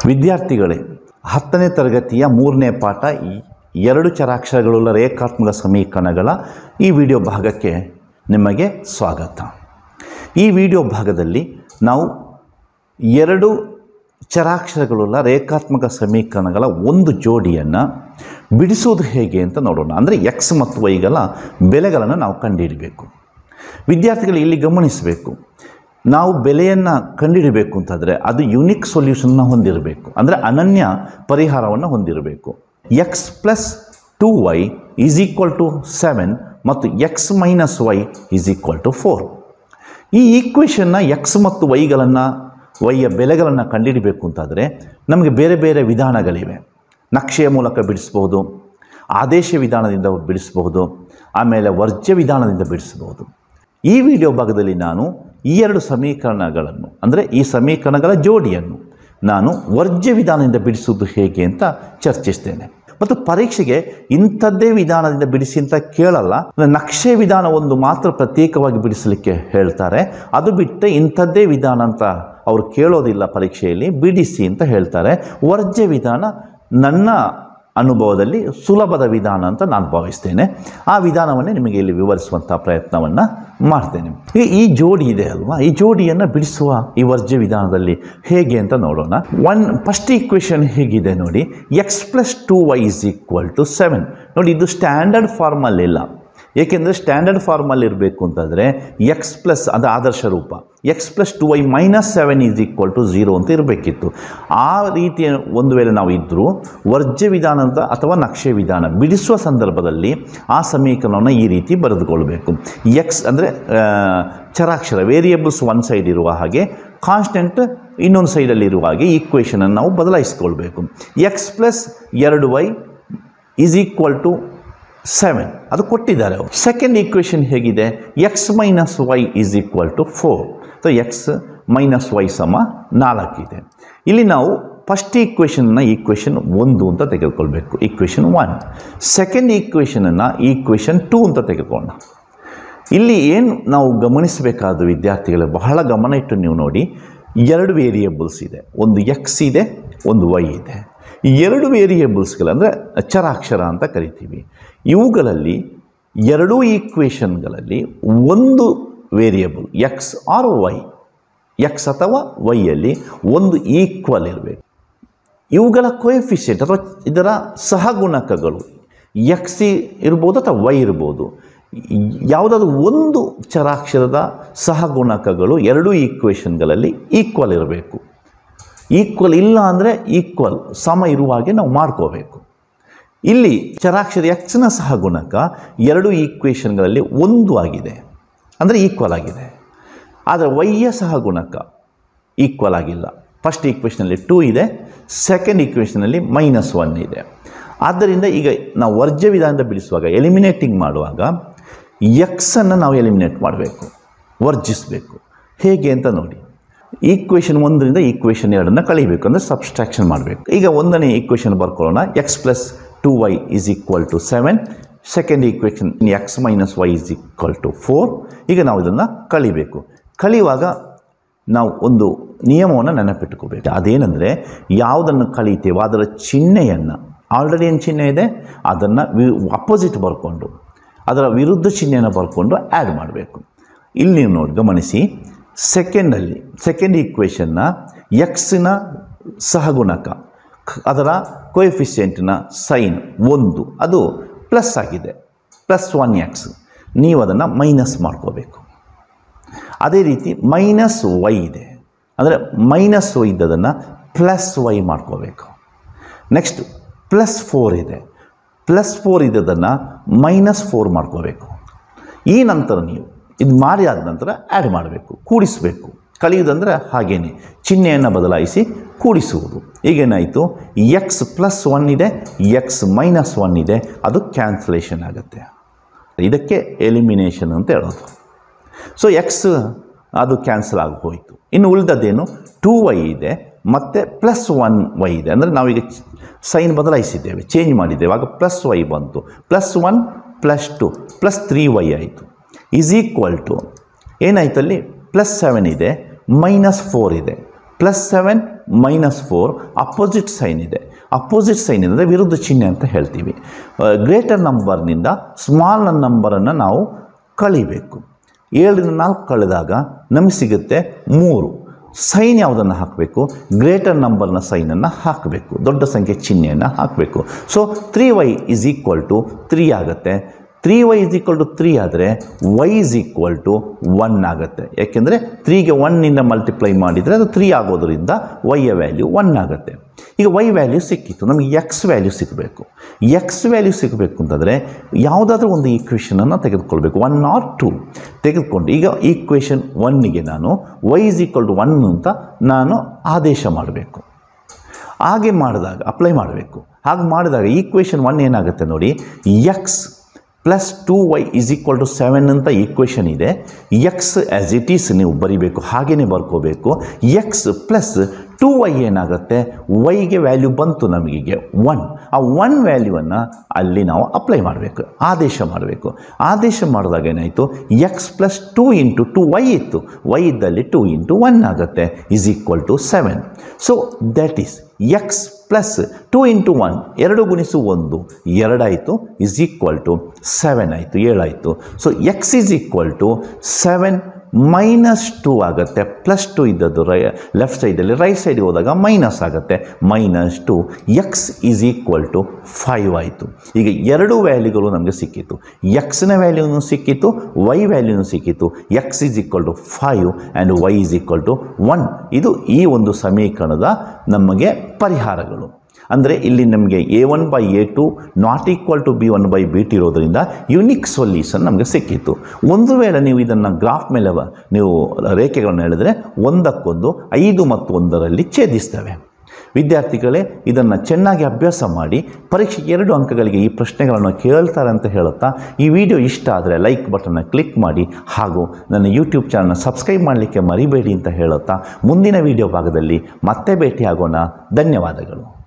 ವಿದ್ಯಾರ್ಥಿಗಳೇ ಹತ್ತನೇ ತರಗತಿಯ ಮೂರನೇ ಪಾಠ ಈ ಎರಡು ಚರಾಕ್ಷರಗಳುಳ್ಳ ರೇಖಾತ್ಮಕ ಸಮೀಕರಣಗಳ ಈ ವಿಡಿಯೋ ಭಾಗಕ್ಕೆ ನಿಮಗೆ ಸ್ವಾಗತ ಈ ವಿಡಿಯೋ ಭಾಗದಲ್ಲಿ ನಾವು ಎರಡು ಚರಾಕ್ಷರಗಳುಳ್ಳ ರೇಖಾತ್ಮಕ ಸಮೀಕರಣಗಳ ಒಂದು ಜೋಡಿಯನ್ನು ಬಿಡಿಸೋದು ಹೇಗೆ ಅಂತ ನೋಡೋಣ ಅಂದರೆ ಎಕ್ಸ್ ಮತ್ತು ವೈಗಳ ಬೆಲೆಗಳನ್ನು ನಾವು ಕಂಡುಹಿಡಬೇಕು ವಿದ್ಯಾರ್ಥಿಗಳು ಇಲ್ಲಿ ಗಮನಿಸಬೇಕು ನಾವು ಬೆಲೆಯನ್ನು ಕಂಡುಹಿಡಬೇಕು ಅಂತಂದರೆ ಅದು ಯುನಿಕ್ ಸೊಲ್ಯೂಷನ್ನ ಹೊಂದಿರಬೇಕು ಅಂದರೆ ಅನನ್ಯ ಪರಿಹಾರವನ್ನು ಹೊಂದಿರಬೇಕು x plus two y is equal to seven ಮತ್ತು x minus y is equal to four ಈ ಈಕ್ವೇಷನ್ನ ಎಕ್ಸ್ ಮತ್ತು ವೈಗಳನ್ನು ವೈಯ ಬೆಲೆಗಳನ್ನು ಕಂಡುಹಿಡಬೇಕು ಅಂತಾದರೆ ನಮಗೆ ಬೇರೆ ಬೇರೆ ವಿಧಾನಗಳಿವೆ ನಕ್ಷೆಯ ಮೂಲಕ ಬಿಡಿಸ್ಬೋದು ಆದೇಶ ವಿಧಾನದಿಂದ ಬಿಡಿಸ್ಬಹುದು ಆಮೇಲೆ ವರ್ಜ್ಯ ವಿಧಾನದಿಂದ ಬಿಡಿಸ್ಬೋದು ಈ ವಿಡಿಯೋ ಭಾಗದಲ್ಲಿ ನಾನು ಈ ಎರಡು ಸಮೀಕರಣಗಳನ್ನು ಅಂದರೆ ಈ ಸಮೀಕರಣಗಳ ಜೋಡಿಯನ್ನು ನಾನು ವರ್ಜ್ಯ ವಿಧಾನದಿಂದ ಬಿಡಿಸುವುದು ಹೇಗೆ ಅಂತ ಚರ್ಚಿಸ್ತೇನೆ ಮತ್ತು ಪರೀಕ್ಷೆಗೆ ಇಂಥದ್ದೇ ವಿಧಾನದಿಂದ ಬಿಡಿಸಿ ಅಂತ ಕೇಳಲ್ಲ ಅಂದ್ರೆ ನಕ್ಷೆ ವಿಧಾನ ಒಂದು ಮಾತ್ರ ಪ್ರತ್ಯೇಕವಾಗಿ ಬಿಡಿಸಲಿಕ್ಕೆ ಹೇಳ್ತಾರೆ ಅದು ಬಿಟ್ಟರೆ ಇಂಥದ್ದೇ ವಿಧಾನ ಅಂತ ಅವರು ಕೇಳೋದಿಲ್ಲ ಪರೀಕ್ಷೆಯಲ್ಲಿ ಬಿಡಿಸಿ ಅಂತ ಹೇಳ್ತಾರೆ ವರ್ಜ್ಯ ವಿಧಾನ ನನ್ನ ಅನುಭವದಲ್ಲಿ ಸುಲಭದ ವಿಧಾನ ಅಂತ ನಾನು ಭಾವಿಸ್ತೇನೆ ಆ ವಿಧಾನವನ್ನೇ ನಿಮಗೆ ಇಲ್ಲಿ ವಿವರಿಸುವಂಥ ಪ್ರಯತ್ನವನ್ನು ಮಾಡ್ತೇನೆ ಈ ಈ ಜೋಡಿ ಇದೆ ಅಲ್ವಾ ಈ ಜೋಡಿಯನ್ನು ಬಿಡಿಸುವ ಈ ವರ್ಜ್ಯ ವಿಧಾನದಲ್ಲಿ ಹೇಗೆ ಅಂತ ನೋಡೋಣ ಒನ್ ಫಸ್ಟ್ ಈಕ್ವೇಷನ್ ಹೇಗಿದೆ ನೋಡಿ x plus two y is equal to seven ನೋಡಿ ಇದು ಸ್ಟ್ಯಾಂಡರ್ಡ್ ಫಾರ್ಮಲ್ಲಿಲ್ಲ ಏಕೆಂದರೆ ಸ್ಟ್ಯಾಂಡರ್ಡ್ ಫಾರ್ಮಲ್ಲಿ ಇರಬೇಕು ಅಂತಂದರೆ ಎಕ್ಸ್ ಪ್ಲಸ್ ಅದು ಆದರ್ಶ ರೂಪ x plus two y minus seven is equal to zero ಅಂತ ಇರಬೇಕಿತ್ತು ಆ ರೀತಿಯ ಒಂದು ವೇಳೆ ನಾವು ಇದ್ದರೂ ವರ್ಜ್ಯ ವಿಧಾನ ಅಂತ ಅಥವಾ ನಕ್ಷೆ ವಿಧಾನ ಬಿಡಿಸುವ ಸಂದರ್ಭದಲ್ಲಿ ಆ ಸಮೀಕರಣವನ್ನು ಈ ರೀತಿ ಬರೆದುಕೊಳ್ಬೇಕು ಎಕ್ಸ್ ಅಂದರೆ ಚರಾಕ್ಷರ ವೇರಿಯೇಬಲ್ಸ್ ಒನ್ ಸೈಡ್ ಇರುವ ಹಾಗೆ ಕಾನ್ಸ್ಟೆಂಟ್ ಇನ್ನೊಂದು ಸೈಡಲ್ಲಿ ಇರುವ ಹಾಗೆ ಈಕ್ವೇಷನನ್ನು ನಾವು ಬದಲಾಯಿಸ್ಕೊಳ್ಬೇಕು ಎಕ್ಸ್ ಪ್ಲಸ್ ಎರಡು y is equal to seven ಅದು ಕೊಟ್ಟಿದ್ದಾರೆ ಅವರು ಸೆಕೆಂಡ್ ಈಕ್ವೇಷನ್ ಹೇಗಿದೆ x minus y is equal to four so x minus y ಸಮ ನಾಲ್ಕಿದೆ ಇಲ್ಲಿ ನಾವು ಫಸ್ಟ್ ಈಕ್ವೇಷನ್ನ ಈಕ್ವೇಷನ್ ಒಂದು ಅಂತ ತೆಗೆದುಕೊಳ್ಬೇಕು ಈಕ್ವೇಷನ್ ಒನ್ ಸೆಕೆಂಡ್ ಈಕ್ವೇಷನನ್ನು ಈಕ್ವೇಷನ್ ಟೂ ಅಂತ ತೆಗೆದುಕೊಳ್ಳೋಣ ಇಲ್ಲಿ ಏನು ನಾವು ಗಮನಿಸಬೇಕಾದ ವಿದ್ಯಾರ್ಥಿಗಳು ಬಹಳ ಗಮನ ಇಟ್ಟು ನೀವು ನೋಡಿ ಎರಡು ವೇರಿಯೇಬಲ್ಸ್ ಇದೆ ಒಂದು ಎಕ್ಸ್ ಇದೆ ಒಂದು ವೈ ಇದೆ ಈ ಎರಡು ವೇರಿಯೇಬಲ್ಸ್ಗಳು ಅಂದರೆ ಅಕ್ಷರಾಕ್ಷರ ಅಂತ ಕರಿತೀವಿ ಇವುಗಳಲ್ಲಿ ಎರಡೂ ಈಕ್ವೇಷನ್ಗಳಲ್ಲಿ ಒಂದು variable x or y x ಅಥವಾ ವೈಯಲ್ಲಿ ಒಂದು ಈಕ್ವಲ್ ಇರಬೇಕು ಇವುಗಳ ಕೊಎಫಿಷಿಯಂಟ್ ಅಥವಾ ಇದರ ಸಹಗುಣಕಗಳು ಎಕ್ಸ್ ಇರ್ಬೋದು ಅಥವಾ ವೈ ಇರ್ಬೋದು ಯಾವುದಾದ್ರೂ ಒಂದು ಚರಾಕ್ಷರದ ಸಹಗುಣಕಗಳು ಎರಡೂ ಈಕ್ವೇಷನ್ಗಳಲ್ಲಿ ಈಕ್ವಲ್ ಇರಬೇಕು ಈಕ್ವಲ್ ಇಲ್ಲ ಅಂದರೆ ಈಕ್ವಲ್ ಸಮ ಇರುವ ಹಾಗೆ ನಾವು ಮಾಡ್ಕೋಬೇಕು ಇಲ್ಲಿ ಚರಾಕ್ಷರ ಎಕ್ಸ್ನ ಸಹಗುಣಕ ಎರಡು ಈಕ್ವೇಷನ್ಗಳಲ್ಲಿ ಒಂದು ಆಗಿದೆ ಅಂದರೆ ಈಕ್ವಲ್ ಆಗಿದೆ ಆದರೆ ವೈಯ ಸಹಗುಣಕ ಈಕ್ವಲ್ ಆಗಿಲ್ಲ ಫಸ್ಟ್ ಈಕ್ವೇಷನಲ್ಲಿ ಟೂ ಇದೆ ಸೆಕೆಂಡ್ ಈಕ್ವೇಷನಲ್ಲಿ ಮೈನಸ್ ಒನ್ ಇದೆ ಆದ್ದರಿಂದ ಈಗ ನಾವು ವರ್ಜ್ಯ ವಿಧಾನದಿಂದ ಬಿಡಿಸುವಾಗ ಎಲಿಮಿನೇಟಿಂಗ್ ಮಾಡುವಾಗ ಎಕ್ಸನ್ನು ನಾವು ಎಲಿಮಿನೇಟ್ ಮಾಡಬೇಕು ವರ್ಜಿಸಬೇಕು ಹೇಗೆ ಅಂತ ನೋಡಿ ಈಕ್ವೇಷನ್ ಒಂದರಿಂದ ಈಕ್ವೇಷನ್ ಎರಡನ್ನು ಕಳಿಬೇಕು ಅಂದರೆ ಸಬ್ಸ್ಟ್ರಾಕ್ಷನ್ ಮಾಡಬೇಕು ಈಗ ಒಂದನೇ ಈಕ್ವೇಷನ್ ಬರ್ಕೊಳ್ಳೋಣ x plus two y is equal to seven second equation x minus y is equal to four ಈಗ ನಾವು ಇದನ್ನು ಕಳಿಬೇಕು ಕಳೆಯುವಾಗ ನಾವು ಒಂದು ನಿಯಮವನ್ನು ನೆನಪಿಟ್ಕೋಬೇಕು ಅದೇನೆಂದರೆ ಯಾವುದನ್ನು ಕಳೀತೇವೋ ಅದರ ಚಿಹ್ನೆಯನ್ನು ಆಲ್ರೆಡಿ ಏನು ಚಿಹ್ನೆ ಇದೆ ಅದನ್ನು ವಿ ಅಪೋಸಿಟ್ ಬರ್ಕೊಂಡು ಅದರ ವಿರುದ್ಧ ಚಿಹ್ನೆಯನ್ನು ಬರ್ಕೊಂಡು ಆ್ಯಡ್ ಮಾಡಬೇಕು ಇಲ್ಲಿ ನೀವು ನೋಡಿ ಗಮನಿಸಿ ಸೆಕೆಂಡಲ್ಲಿ ಸೆಕೆಂಡ್ ಈಕ್ವೇಷನ್ನ ಎಕ್ಸಿನ ಸಹಗುಣಕ ಅದರ ಕೊಎಫಿಷಿಯೆಂಟ್ನ ಸೈನ್ ಒಂದು ಅದು ಪ್ಲಸ್ ಆಗಿದೆ ಪ್ಲಸ್ ಒನ್ ಎಕ್ಸ್ ನೀವು ಅದನ್ನು ಮೈನಸ್ ಮಾಡ್ಕೋಬೇಕು ಅದೇ ರೀತಿ ಮೈನಸ್ ವೈ ಇದೆ ಅಂದರೆ ಮೈನಸ್ ವೈ ಇದ್ದದನ್ನು ಪ್ಲಸ್ ವೈ ಮಾಡ್ಕೋಬೇಕು ನೆಕ್ಸ್ಟ್ ಪ್ಲಸ್ ಫೋರ್ ಇದೆ ಪ್ಲಸ್ ಫೋರ್ ಇದ್ದದನ್ನು ಮೈನಸ್ ಫೋರ್ ಮಾಡ್ಕೋಬೇಕು ಈ ನಂತರ ನೀವು ಇದು ಮಾಡಿ ಆದ ನಂತರ ಆ್ಯಡ್ ಮಾಡಬೇಕು ಕೂಡಿಸಬೇಕು ಕಳೆಯುವುದಂದರೆ ಹಾಗೇನೆ ಚಿಹ್ನೆಯನ್ನು ಬದಲಾಯಿಸಿ ಕೂಡಿಸುವುದು ಈಗೇನಾಯಿತು ಎಕ್ಸ್ ಪ್ಲಸ್ ಒನ್ ಇದೆ ಎಕ್ಸ್ ಮೈನಸ್ ಒನ್ ಇದೆ ಅದು ಕ್ಯಾನ್ಸಲೇಷನ್ ಆಗುತ್ತೆ ಇದಕ್ಕೆ ಎಲಿಮಿನೇಷನ್ ಅಂತ ಹೇಳೋದು ಸೊ ಎಕ್ಸ್ ಅದು ಕ್ಯಾನ್ಸಲ್ ಆಗಿ ಹೋಯಿತು ಇನ್ನು ಉಳಿದದ್ದೇನು ಟೂ ವೈ ಇದೆ ಮತ್ತು ಪ್ಲಸ್ ಒನ್ ವೈ ಇದೆ ಅಂದರೆ ನಾವೀಗ ಸೈನ್ ಬದಲಾಯಿಸಿದ್ದೇವೆ ಚೇಂಜ್ ಮಾಡಿದ್ದೇವೆ ಆಗ ಪ್ಲಸ್ ವೈ ಬಂತು plus one plus two plus three y ಆಯಿತು ಈಸ್ ಈಕ್ವಲ್ ಟು ಏನಾಯ್ತು ಅಲ್ಲಿ ಪ್ಲಸ್ ಸೆವೆನ್ ಇದೆ ಮೈನಸ್ ಫೋರ್ ಇದೆ plus seven minus four opposite sign ಇದೆ ಅಪೋಸಿಟ್ ಸೈನ್ ಅಂದರೆ ವಿರುದ್ಧ ಚಿಹ್ನೆ ಅಂತ ಹೇಳ್ತೀವಿ ಗ್ರೇಟರ್ ನಂಬರ್ನಿಂದ ಸ್ಮಾಲ್ ನಂಬರನ್ನು ನಾವು ಕಳಿಬೇಕು ಏಳರಿಂದ ನಾಲ್ಕು ಕಳೆದಾಗ ನಮಗೆ ಸಿಗುತ್ತೆ ಮೂರು ಸೈನ್ ಯಾವುದನ್ನು ಹಾಕಬೇಕು ಗ್ರೇಟರ್ ನಂಬರ್ನ ಸೈನನ್ನು ಹಾಕಬೇಕು ದೊಡ್ಡ ಸಂಖ್ಯೆ ಚಿಹ್ನೆಯನ್ನು ಹಾಕಬೇಕು so three y is equal to three ಆಗುತ್ತೆ three y is equal to three ಆದರೆ y is equal to one ಆಗುತ್ತೆ ಯಾಕೆಂದರೆ ತ್ರೀಗೆ ಒನ್ನಿಂದ ಮಲ್ಟಿಪ್ಲೈ ಮಾಡಿದರೆ ಅದು ತ್ರೀ ಆಗೋದ್ರಿಂದ ವೈಯ ವ್ಯಾಲ್ಯೂ ಒನ್ ಆಗುತ್ತೆ ಈಗ ವೈ ವ್ಯಾಲ್ಯೂ ಸಿಕ್ಕಿತ್ತು ನಮಗೆ ಎಕ್ಸ್ ವ್ಯಾಲ್ಯೂ ಸಿಗಬೇಕು ಎಕ್ಸ್ ವ್ಯಾಲ್ಯೂ ಸಿಗಬೇಕು ಅಂತಂದರೆ ಯಾವುದಾದ್ರೂ ಒಂದು ಈಕ್ವೇಷನನ್ನು ತೆಗೆದುಕೊಳ್ಬೇಕು ಒನ್ ಆರ್ ಟು ತೆಗೆದುಕೊಂಡು ಈಗ ಈಕ್ವೇಷನ್ ಒನ್ನಿಗೆ ನಾನು y is equal to one ಅಂತ ನಾನು ಆದೇಶ ಮಾಡಬೇಕು ಹಾಗೆ ಮಾಡಿದಾಗ ಅಪ್ಲೈ ಮಾಡಬೇಕು ಹಾಗೆ ಮಾಡಿದಾಗ ಈಕ್ವೇಷನ್ ಒನ್ ಏನಾಗುತ್ತೆ ನೋಡಿ x plus two y is equal to seven ಅಂತ ಈಕ್ವೇಷನ್ ಇದೆ ಎಕ್ಸ್ ಆ್ಯಸ್ ಇಟ್ ಈಸ್ ನೀವು ಬರಿಬೇಕು ಹಾಗೆಯೇ ಬರ್ಕೋಬೇಕು ಎಕ್ಸ್ ಪ್ಲಸ್ ಟು ವೈ ಏನಾಗುತ್ತೆ ವೈಗೆ ವ್ಯಾಲ್ಯೂ ಬಂತು ನಮಗೀಗೆ ಒನ್ ಆ ಒನ್ ವ್ಯಾಲ್ಯೂವನ್ನು ಅಲ್ಲಿ ನಾವು ಅಪ್ಲೈ ಮಾಡಬೇಕು ಆದೇಶ ಮಾಡಬೇಕು ಆದೇಶ ಮಾಡಿದಾಗ ಏನಾಯಿತು x plus two into two y ಇತ್ತು ವೈ ಇದ್ದಲ್ಲಿ ಟು ಇಂಟು ಒನ್ ಆಗುತ್ತೆ is equal to seven so that is x plus two into one ಎರಡು ಗುಣಿಸು ಒಂದು ಎರಡಾಯಿತು ಇಸ್ ಈಕ್ವಲ್ ಟು ಸೆವೆನ್ ಆಯಿತು ಏಳಾಯಿತು so x is equal to seven minus two ಆಗುತ್ತೆ ಪ್ಲಸ್ ಟು ಇದ್ದದ್ದು ರೈ ಲೆಫ್ಟ್ ಸೈಡಲ್ಲಿ ರೈಟ್ ಸೈಡಿಗೆ ಹೋದಾಗ ಮೈನಸ್ ಆಗುತ್ತೆ minus two x is equal to five ಆಯಿತು ಈಗ ಎರಡು ವ್ಯಾಲ್ಯೂಗಳು ನಮಗೆ ಸಿಕ್ಕಿತ್ತು ಎಕ್ಸ್ನ ವ್ಯಾಲ್ಯೂನು ಸಿಕ್ಕಿತ್ತು ವೈ ವ್ಯಾಲ್ಯೂನು ಸಿಕ್ಕಿತ್ತು x is equal to five and y is equal to one ಇದು ಈ ಒಂದು ಸಮೀಕರಣದ ನಮಗೆ ಪರಿಹಾರಗಳು ಅಂದರೆ ಇಲ್ಲಿ ನಮಗೆ a one by a two not equal to b one by b T ಇರೋದ್ರಿಂದ ಯುನಿಕ್ ಸೊಲ್ಯೂಷನ್ ನಮಗೆ ಸಿಕ್ಕಿತ್ತು ಒಂದು ವೇಳೆ ನೀವು ಇದನ್ನು ಗ್ರಾಫ್ ಮೇಲೆ ವ- ನೀವು ರೇಖೆಗಳನ್ನು ಹೇಳಿದ್ರೆ ಒಂದಕ್ಕೊಂದು ಐದು ಮತ್ತು ಒಂದರಲ್ಲಿ ಛೇದಿಸ್ತವೆ ವಿದ್ಯಾರ್ಥಿಗಳೇ ಇದನ್ನು ಚೆನ್ನಾಗಿ ಅಭ್ಯಾಸ ಮಾಡಿ ಪರೀಕ್ಷೆಗೆ ಎರಡು ಅಂಕಗಳಿಗೆ ಈ ಪ್ರಶ್ನೆಗಳನ್ನು ಕೇಳ್ತಾರೆ ಅಂತ ಹೇಳುತ್ತಾ ಈ ವಿಡಿಯೋ ಇಷ್ಟ ಆದರೆ ಲೈಕ್ ಬಟನ್ನ ಕ್ಲಿಕ್ ಮಾಡಿ ಹಾಗೂ ನನ್ನ ಯೂಟ್ಯೂಬ್ ಚಾನಲ್ನ ಸಬ್ಸ್ಕ್ರೈಬ್ ಮಾಡಲಿಕ್ಕೆ ಮರಿಬೇಡಿ ಅಂತ ಹೇಳುತ್ತಾ ಮುಂದಿನ ವಿಡಿಯೋ ಭಾಗದಲ್ಲಿ ಮತ್ತೆ ಭೇಟಿಯಾಗೋಣ ಧನ್ಯವಾದಗಳು